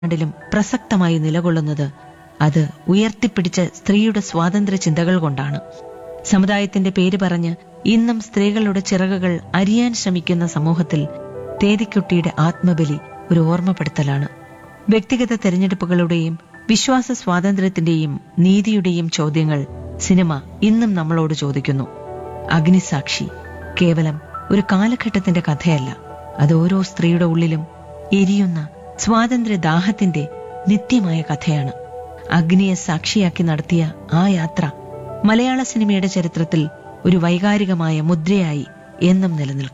നാട്ടിലും പ്രസക്തമായി നിലകൊള്ളുന്നത് അത് ഉയർത്തിപ്പിടിച്ച സ്ത്രീയുടെ സ്വാതന്ത്ര്യ ചിന്തകൾ കൊണ്ടാണ് സമുദായത്തിന്റെ പേര് പറഞ്ഞ് ഇന്നും സ്ത്രീകളുടെ ചിറകുകൾ അരിയാൻ ശ്രമിക്കുന്ന സമൂഹത്തിൽ തേതിക്കുട്ടിയുടെ ആത്മബലി ഒരു ഓർമ്മപ്പെടുത്തലാണ് വ്യക്തിഗത തെരഞ്ഞെടുപ്പുകളുടെയും വിശ്വാസ സ്വാതന്ത്ര്യത്തിന്റെയും നീതിയുടെയും ചോദ്യങ്ങൾ സിനിമ ഇന്നും നമ്മളോട് ചോദിക്കുന്നു അഗ്നിസാക്ഷി കേവലം ഒരു കാലഘട്ടത്തിന്റെ കഥയല്ല അത് ഓരോ സ്ത്രീയുടെ ഉള്ളിലും എരിയുന്ന സ്വാതന്ത്ര്യ ദാഹത്തിന്റെ നിത്യമായ കഥയാണ് അഗ്നിയെ സാക്ഷിയാക്കി നടത്തിയ ആ യാത്ര മലയാള സിനിമയുടെ ചരിത്രത്തിൽ ഒരു വൈകാരികമായ മുദ്രയായി എന്നും നിലനിൽക്കും